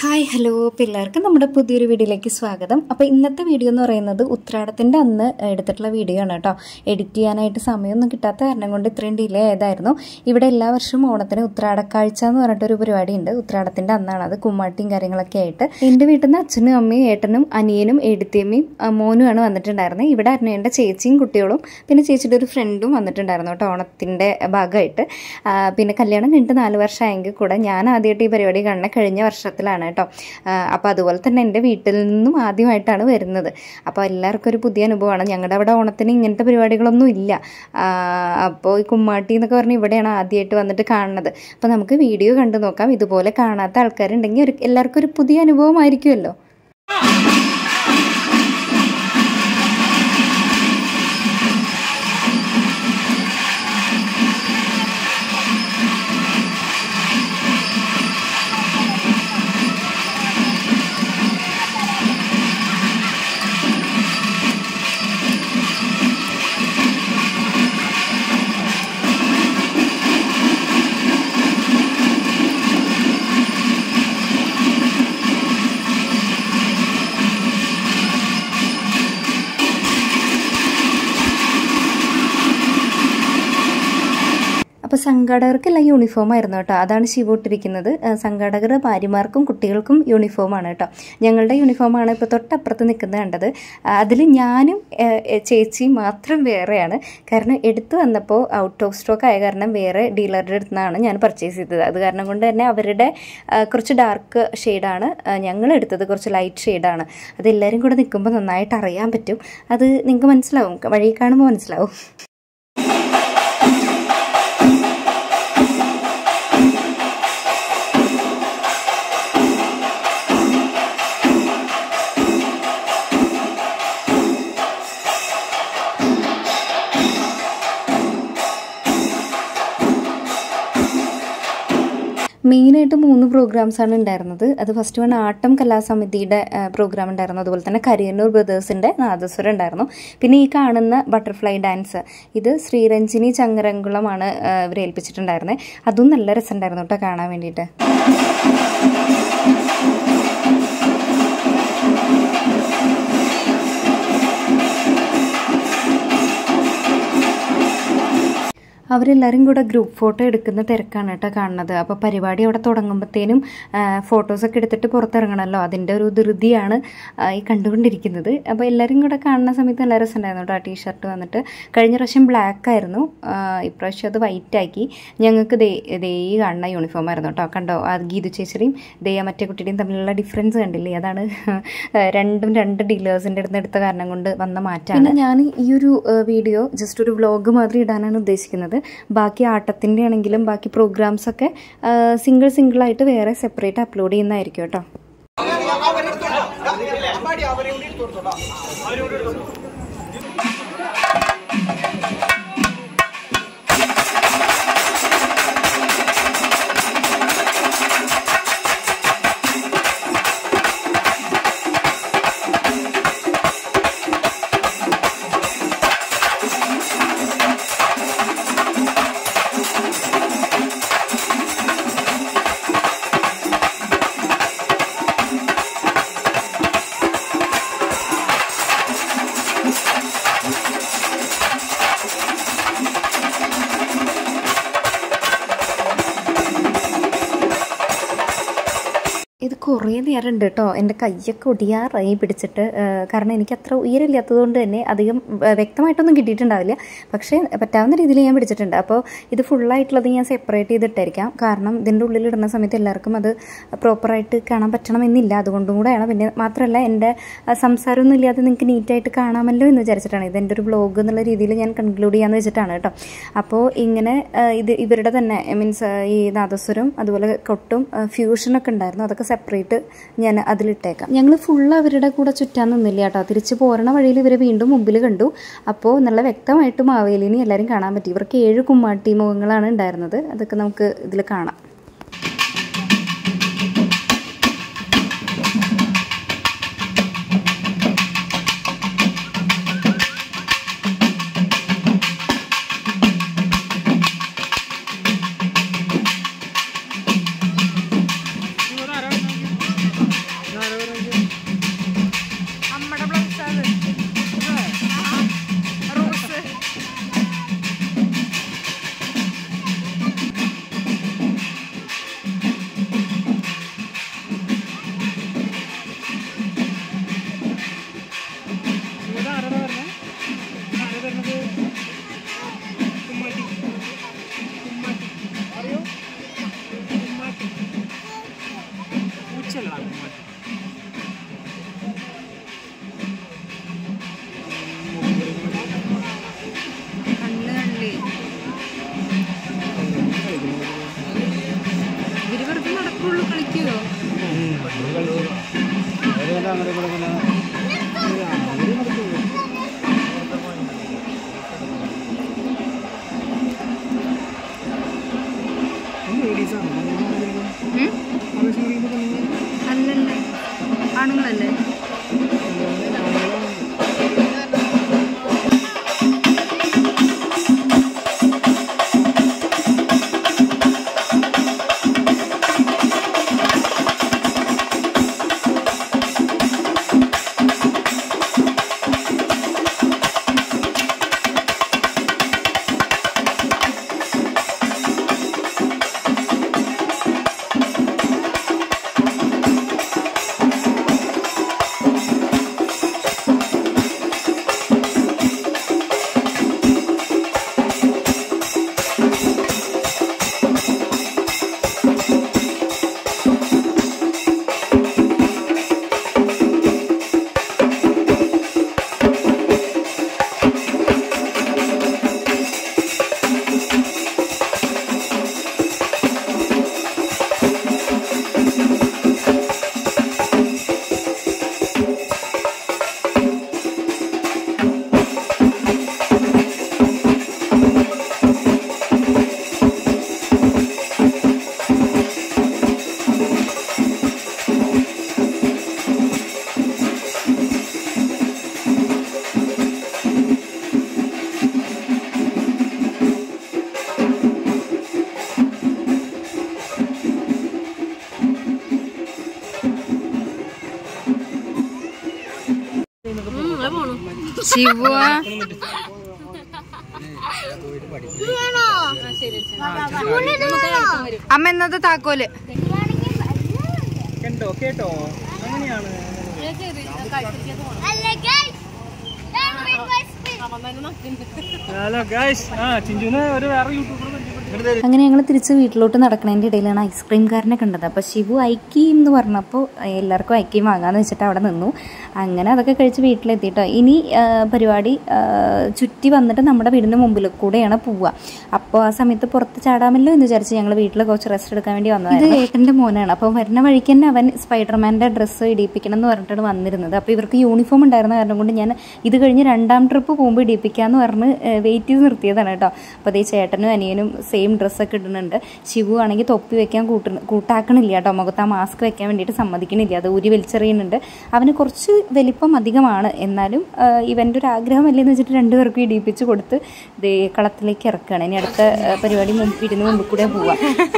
Hi hello പിള്ളേർക്ക് നമ്മുടെ പുതിയൊരു വീഡിയോയിലേക്ക് സ്വാഗതം അപ്പോൾ ഇന്നത്തെ വീഡിയോ എന്ന് പറയുന്നത് ഉത്രാടത്തിൻ്റെ അന്ന് എടുത്തിട്ടുള്ള വീഡിയോ ആണ് കേട്ടോ എഡിറ്റ് ചെയ്യാനായിട്ട് സമയമൊന്നും കിട്ടാത്ത കാരണം കൊണ്ട് ഇത്രയും ഡിലേ ആയതായിരുന്നു ഇവിടെ എല്ലാ വർഷവും ഓണത്തിന് ഉത്രാടക്കാഴ്ച എന്ന് പറഞ്ഞിട്ടൊരു പരിപാടി ഉണ്ട് ഉത്രാടത്തിൻ്റെ അന്നാണ് അത് കുമ്മാട്ടിയും കാര്യങ്ങളൊക്കെ ആയിട്ട് എൻ്റെ വീട്ടിൽ നിന്ന് അച്ഛനും അമ്മയും ഏട്ടനും അനിയനും എഴുത്തിയമ്മയും മോനുമാണ് വന്നിട്ടുണ്ടായിരുന്നത് ഇവിടെ അന്നേൻ്റെ ചേച്ചിയും കുട്ടികളും പിന്നെ ചേച്ചിയുടെ ഒരു ഫ്രണ്ടും വന്നിട്ടുണ്ടായിരുന്നു കേട്ടോ ഓണത്തിൻ്റെ ഭാഗമായിട്ട് ആ, പിന്നെ കല്യാണം കഴിഞ്ഞിട്ട് നാല് വർഷമായെങ്കിൽ കൂടെ ഞാൻ ആദ്യമായിട്ട് ഈ പരിപാടി കാണുന്നത് കഴിഞ്ഞ വർഷത്തിലാണ് കേട്ടോ അപ്പോൾ അതുപോലെ തന്നെ എൻ്റെ വീട്ടിൽ നിന്നും ആദ്യമായിട്ടാണ് വരുന്നത് അപ്പോൾ എല്ലാവർക്കും ഒരു പുതിയ അനുഭവമാണ് ഞങ്ങളുടെ അവിടെ ഓണത്തിന് ഇങ്ങനത്തെ പരിപാടികളൊന്നും ഇല്ല അപ്പോൾ ഈ കുമ്മാട്ടി എന്നൊക്കെ പറഞ്ഞ് ഇവിടെയാണ് ആദ്യമായിട്ട് വന്നിട്ട് കാണുന്നത് അപ്പോൾ നമുക്ക് വീഡിയോ കണ്ടു നോക്കാം ഇതുപോലെ കാണാത്ത ആൾക്കാരുണ്ടെങ്കിൽ ഒരു എല്ലാവർക്കും ഒരു പുതിയ അനുഭവമായിരിക്കുമല്ലോ അപ്പോൾ സംഘാടകർക്കെല്ലാം യൂണിഫോം ആയിരുന്നു കേട്ടോ അതാണ് ശിവ ഇട്ടിരിക്കുന്നത് ആ, സംഘാടകർ ഭാര്യമാർക്കും കുട്ടികൾക്കും യൂണിഫോമാണ് കേട്ടോ ഞങ്ങളുടെ യൂണിഫോമാണ് ഇപ്പോൾ തൊട്ടപ്പുറത്ത് നിൽക്കുന്നത് കണ്ടത് അതിൽ ഞാനും ആ, ആ, ചേച്ചിയും മാത്രം വേറെയാണ് കാരണം എടുത്തു വന്നപ്പോൾ ഔട്ട് ഓഫ് സ്റ്റോക്ക് ആയ കാരണം വേറെ ഡീലറുടെ അടുത്ത് നിന്നാണ് ഞാൻ പർച്ചേസ് ചെയ്തത് അത് കാരണം കൊണ്ട് തന്നെ അവരുടെ ആ, കുറച്ച് ഡാർക്ക് ഷെയ്ഡാണ് ഞങ്ങൾ എടുത്തത് കുറച്ച് ലൈറ്റ് ഷെയ്ഡാണ് അത് എല്ലാവരും കൂടെ നിൽക്കുമ്പോൾ നന്നായിട്ട് അറിയാൻ പറ്റും അത് നിങ്ങൾക്ക് മനസ്സിലാവും വഴി കാണുമ്പോൾ മനസ്സിലാവും മെയിനായിട്ട് മൂന്ന് പ്രോഗ്രാംസ് ആണ് ഉണ്ടായിരുന്നത് അത് ഫസ്റ്റ് വൺ ആട്ടം കലാസമിതിയുടെ പ്രോഗ്രാം ഉണ്ടായിരുന്നു അതുപോലെ തന്നെ കരിയന്നൂർ ബ്രദേഴ്സിൻ്റെ നാദസ്വരം ഉണ്ടായിരുന്നു പിന്നെ ഈ കാണുന്ന ബട്ടർഫ്ലൈ ഡാൻസ് ഇത് ശ്രീരഞ്ജിനി ചങ്ങരംകുളമാണ് ആ, ഇവരെ ഏൽപ്പിച്ചിട്ടുണ്ടായിരുന്നത് അതും നല്ല രസമുണ്ടായിരുന്നു കേട്ടോ കാണാൻ വേണ്ടിയിട്ട് അവരെല്ലാവരും കൂടെ ഗ്രൂപ്പ് ഫോട്ടോ എടുക്കുന്ന തിരക്കാണ് കേട്ടോ കാണുന്നത് അപ്പോൾ പരിപാടി അവിടെ തുടങ്ങുമ്പോഴത്തേനും ഫോട്ടോസൊക്കെ എടുത്തിട്ട് പുറത്തിറങ്ങണമല്ലോ അതിൻ്റെ ഒരു ധൃതിയാണ് ആ, ഈ കണ്ടുകൊണ്ടിരിക്കുന്നത് അപ്പോൾ എല്ലാവരും കൂടെ കാണുന്ന സമയത്ത് നല്ല രസമുണ്ടായിരുന്നു കേട്ടോ ആ ടീഷർട്ട് വന്നിട്ട് കഴിഞ്ഞ പ്രാവശ്യം ബ്ലാക്ക് ആയിരുന്നു ആ, ഇപ്രാവശ്യം അത് വൈറ്റ് ആക്കി ഞങ്ങൾക്ക് ദേ ദേ ഈ കാണുന്ന യൂണിഫോം ആയിരുന്നു കേട്ടോ കണ്ടോ ആ ഗീതു ചേച്ചിയുടെയും ദേ ആ മറ്റേ കുട്ടിയുടെയും തമ്മിലുള്ള ഡിഫറൻസ് കണ്ടില്ലേ അതാണ് രണ്ടും രണ്ട് ഡീലേഴ്സിൻ്റെ അടുത്ത് എടുത്ത കാരണം കൊണ്ട് വന്ന മാറ്റമാണ് പിന്നെ ഞാൻ ഈ ഒരു വീഡിയോ ജസ്റ്റ് ഒരു വ്ലോഗ് മാതിരി ഇടാനാണ് ഉദ്ദേശിക്കുന്നത് ബാക്കി ആട്ടത്തിൻ്റെ ആണെങ്കിലും ബാക്കി പ്രോഗ്രാംസ് ഒക്കെ സിംഗിൾ സിംഗിളായിട്ട് വേറെ സെപ്പറേറ്റ് അപ്ലോഡ് ചെയ്യുന്നതായിരിക്കും കേട്ടോ ഇത് കുറേ നേരം ഉണ്ട് കേട്ടോ എൻ്റെ കയ്യൊക്കെ ഒടിയാറായി പിടിച്ചിട്ട് ആ, കാരണം എനിക്ക് അത്ര ഉയരമില്ലാത്തത് കൊണ്ട് തന്നെ അധികം ആ, വ്യക്തമായിട്ടൊന്നും കിട്ടിയിട്ടുണ്ടാവില്ല പക്ഷേ പറ്റാവുന്ന രീതിയിൽ ഞാൻ പിടിച്ചിട്ടുണ്ട് അപ്പോൾ ഇത് ഫുള്ളായിട്ടുള്ളത് ഞാൻ സെപ്പറേറ്റ് ചെയ്തിട്ടായിരിക്കാം കാരണം ഇതിൻ്റെ ഉള്ളിൽ ഇടുന്ന സമയത്ത് എല്ലാവർക്കും അത് പ്രോപ്പറായിട്ട് കാണാൻ പറ്റണമെന്നില്ല അതുകൊണ്ടും കൂടെയാണ് പിന്നെ മാത്രമല്ല എൻ്റെ ആ, സംസാരമൊന്നും ഇല്ലാതെ നിങ്ങൾക്ക് നീറ്റായിട്ട് കാണാമല്ലോ എന്ന് വിചാരിച്ചിട്ടാണ് ഇത് എൻ്റെ ഒരു ബ്ലോഗ് എന്നുള്ള രീതിയിൽ ഞാൻ കൺക്ലൂഡ് ചെയ്യാമെന്ന് വെച്ചിട്ടാണ് കേട്ടോ അപ്പോൾ ഇങ്ങനെ ആ, ഇത് ഇവരുടെ തന്നെ മീൻസ് ഈ നാദസ്വരം അതുപോലെ കൊട്ടും ഫ്യൂഷനൊക്കെ ഉണ്ടായിരുന്നു അതൊക്കെ സെപ്പറേറ്റ് ഞാൻ അതിലിട്ടേക്കാം ഞങ്ങൾ ഫുൾ അവരുടെ കൂടെ ചുറ്റാൻ നിന്നില്ല കേട്ടോ തിരിച്ച് പോരണ വഴിയിൽ ഇവരെ വീണ്ടും മുമ്പിൽ കണ്ടു അപ്പോൾ നല്ല വ്യക്തമായിട്ട് മാവേലിനെ എല്ലാവരും കാണാൻ പറ്റി ഇവർക്ക് ഏഴ് കുമ്മാട്ടി മുഖങ്ങളാണ് ഉണ്ടായിരുന്നത് അതൊക്കെ നമുക്ക് ഇതിൽ കാണാം കണ്ണ് കണ്ടില്ലേ ഇവര് വെറുതെ നടക്കുള്ളൂ കളിക്കുവോ ഉം? അല്ലല്ലേ ആണുങ്ങളല്ലേ ശിവ അമ്മ ഇന്നത്തെ താക്കോല് കേട്ടോ കേട്ടോ അങ്ങനെയാണ് ഹലോ ഗൈസ് ആ ചിഞ്ചുന് ഒരു വേറെ യൂട്യൂബർ അങ്ങനെ ഞങ്ങൾ തിരിച്ച് വീട്ടിലോട്ട് നടക്കുന്നതിൻ്റെ ഇടയിലാണ് ഐസ്ക്രീംകാരനെ കണ്ടത് അപ്പോൾ ശിവു ഐക്കീം എന്ന് പറഞ്ഞപ്പോൾ എല്ലാവർക്കും ഐക്കീം വാങ്ങാമെന്ന് വെച്ചിട്ട് അവിടെ നിന്നു അങ്ങനെ അതൊക്കെ കഴിച്ച് വീട്ടിലെത്തിയിട്ടോ ഇനി ആ, പരിപാടി ആ, ചുറ്റി വന്നിട്ട് നമ്മുടെ വീടിൻ്റെ മുമ്പിൽ കൂടെയാണ് പോവുക അപ്പോൾ ആ സമയത്ത് പുറത്ത് ചാടാമല്ലോ എന്ന് വിചാരിച്ച് ഞങ്ങൾ വീട്ടിൽ കുറച്ച് റെസ്റ്റ് എടുക്കാൻ വേണ്ടി വന്നത് ഇത് ഏട്ടൻ്റെ മോനാണ് അപ്പോൾ വരുന്ന വഴിക്ക് തന്നെ അവൻ സ്പൈഡർമാൻ്റെ ഡ്രസ്സ് ഇടിയിപ്പിക്കണം എന്ന് പറഞ്ഞിട്ടാണ് വന്നിരുന്നത് അപ്പോൾ ഇവർക്ക് യൂണിഫോം ഉണ്ടായിരുന്ന കാരണം കൊണ്ട് ഞാൻ ഇത് കഴിഞ്ഞ് രണ്ടാം ട്രിപ്പ് പോകുമ്പോൾ ഇടിയിപ്പിക്കാമെന്ന് പറഞ്ഞ് വെയിറ്റ് ചെയ്ത് നിർത്തിയതാണ് കേട്ടോ അപ്പോൾ അതേ ചേട്ടനും അനിയനും സെയിം ഡ്രസ്സൊക്കെ ഇടുന്നുണ്ട് ശിവു ആണെങ്കിൽ തൊപ്പി വെക്കാൻ കൂട്ട കൂട്ടാക്കണില്ല കേട്ടോ മുഖത്ത് ആ മാസ്ക് വെക്കാൻ വേണ്ടിയിട്ട് സമ്മതിക്കണില്ല അത് ഊരി വലിച്ചെറിയുന്നുണ്ട് അവന് കുറച്ച് വലിപ്പം അധികമാണ് എന്നാലും ആ, ഇവൻ്റെ ഒരു ആഗ്രഹമല്ലേ എന്ന് വെച്ചിട്ട് രണ്ടുപേർക്കും ഇടിയിപ്പിച്ച് കൊടുത്ത് ദേ കളത്തിലേക്ക് ഇറക്കുകയാണ് ഇനി അടുത്ത ആ, പരിപാടി മുമ്പ് ഇരുന്ന് മുമ്പിൽ കൂടെ പോവാം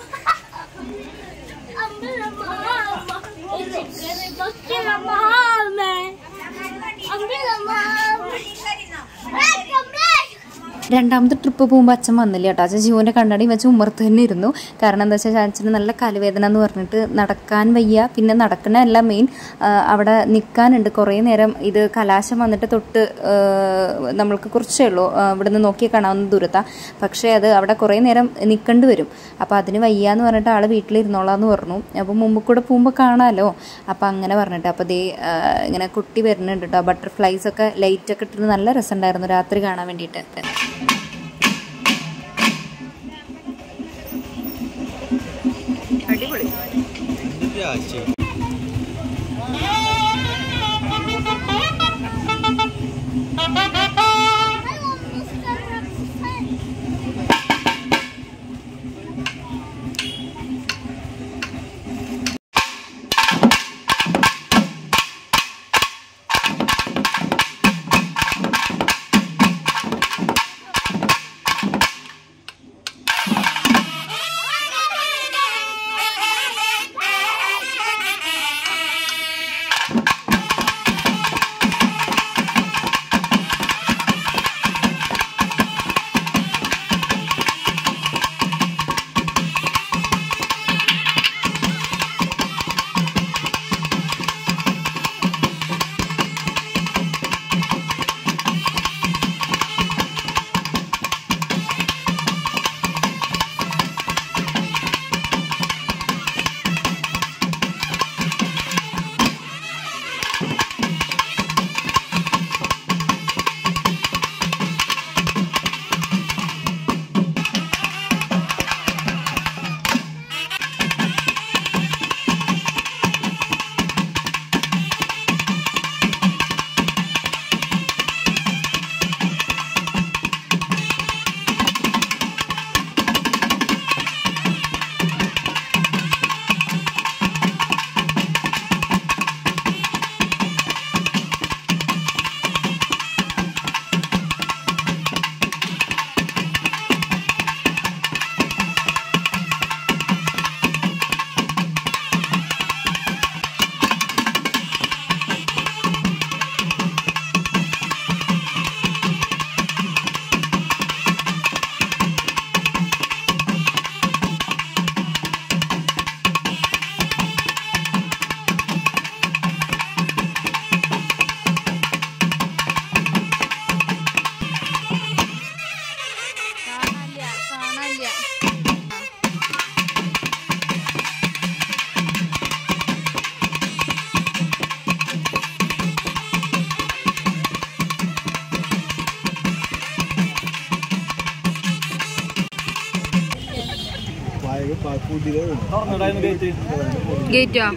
രണ്ടാമത്തെ ട്രിപ്പ് പോകുമ്പോൾ അച്ഛൻ വന്നില്ല കേട്ടോ അച്ഛൻ ജീവൻ്റെ കണ്ണാടിയും വെച്ച് ഉമ്മർത്ത് തന്നെ ഇരുന്നു കാരണം എന്താ വെച്ചാൽ അച്ഛന് നല്ല കാലുവേദന എന്ന് പറഞ്ഞിട്ട് നടക്കാൻ വയ്യ പിന്നെ നടക്കണല്ല മെയിൻ അവിടെ നിൽക്കാനുണ്ട് കുറേ നേരം ഇത് കലാശം വന്നിട്ട് തൊട്ട് ആ, നമ്മൾക്ക് കുറച്ചേ ഉള്ളൂ ആ, ഇവിടെ നിന്ന് നോക്കി കാണാവുന്ന ദൂരത്താണ് പക്ഷേ അത് അവിടെ കുറേ നേരം നിൽക്കേണ്ടി വരും അപ്പോൾ അതിന് വയ്യ എന്ന് പറഞ്ഞിട്ട് ആൾ വീട്ടിലിരുന്നോളാന്ന് പറഞ്ഞു അപ്പോൾ മുമ്പ് കൂടെ പോകുമ്പോൾ കാണാമല്ലോ അപ്പോൾ അങ്ങനെ പറഞ്ഞിട്ട് അപ്പോൾ ദേ ആ, ഇങ്ങനെ കുട്ടി വരുന്നുണ്ട് കേട്ടോ ബട്ടർഫ്ലൈസ് ഒക്കെ ലൈറ്റ് ഒക്കെ ഇട്ടിട്ട് നല്ല രസമുണ്ടായിരുന്നു രാത്രി കാണാൻ വേണ്ടിയിട്ട് അടിപൊളി തുറന്നിടായിരുന്നു ഗേറ്റ് ഗേറ്റോ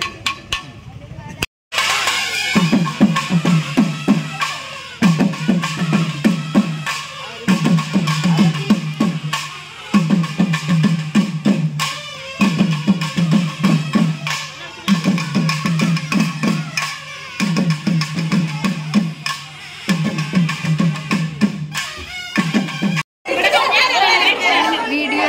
വീഡിയോ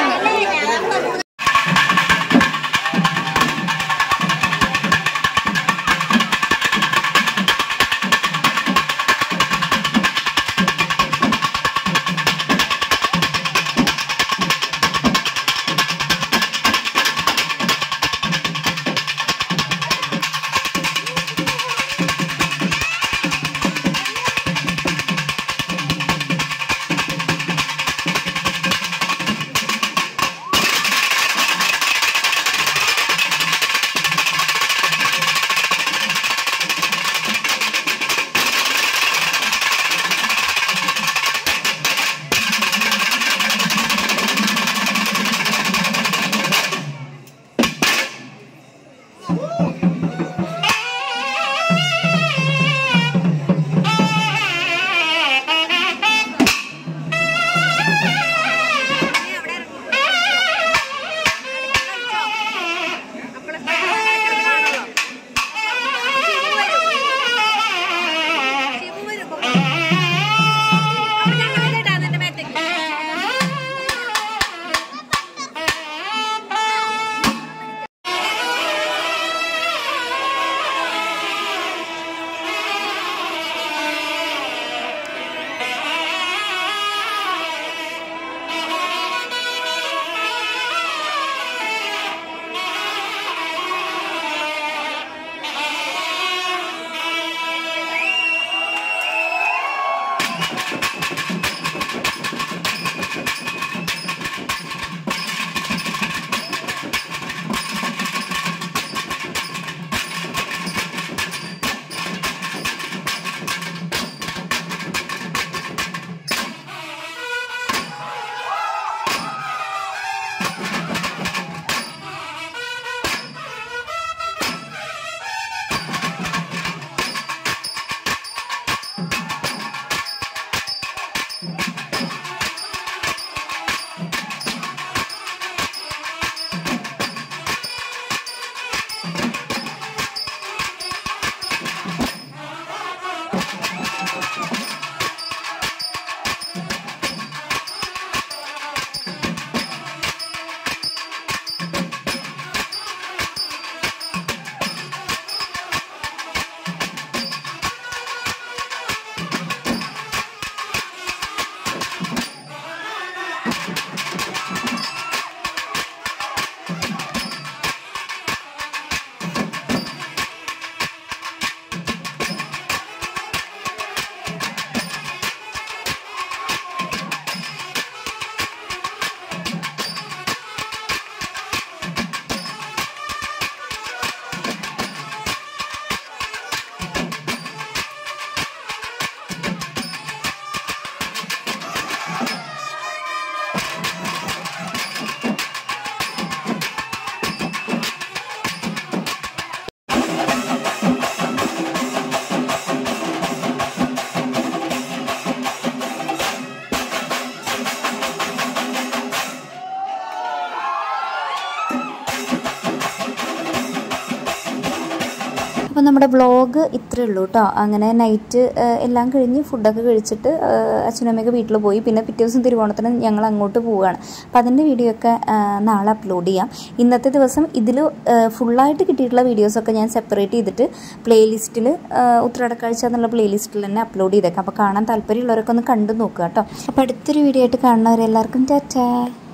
അപ്പോൾ നമ്മുടെ വ്ളോഗ് ഇത്രയേ ഉള്ളൂ കേട്ടോ അങ്ങനെ നൈറ്റ് എല്ലാം കഴിഞ്ഞ് ഫുഡൊക്കെ കഴിച്ചിട്ട് അച്ഛനമ്മയൊക്കെ വീട്ടിൽ പോയി പിന്നെ പിറ്റേ ദിവസം തിരുവോണത്തിന് ഞങ്ങൾ അങ്ങോട്ട് പോവുകയാണ് അപ്പോൾ അതിൻ്റെ വീഡിയോ ഒക്കെ ആ, നാളെ അപ്ലോഡ് ചെയ്യാം ഇന്നത്തെ ദിവസം ഇതിൽ ഫുള്ളായിട്ട് കിട്ടിയിട്ടുള്ള വീഡിയോസൊക്കെ ഞാൻ സെപ്പറേറ്റ് ചെയ്തിട്ട് പ്ലേലിസ്റ്റിൽ ഉത്തരാടക്കാഴ്ച എന്നുള്ള പ്ലേലിസ്റ്റിൽ തന്നെ അപ്ലോഡ് ചെയ്തേക്കാം അപ്പോൾ കാണാൻ താല്പര്യമുള്ളവരൊക്കെ ഒന്ന് കണ്ടു നോക്കുക കേട്ടോ അപ്പോൾ അടുത്തൊരു വീഡിയോ ആയിട്ട് കാണുന്നവരെല്ലാവർക്കും ടാറ്റാ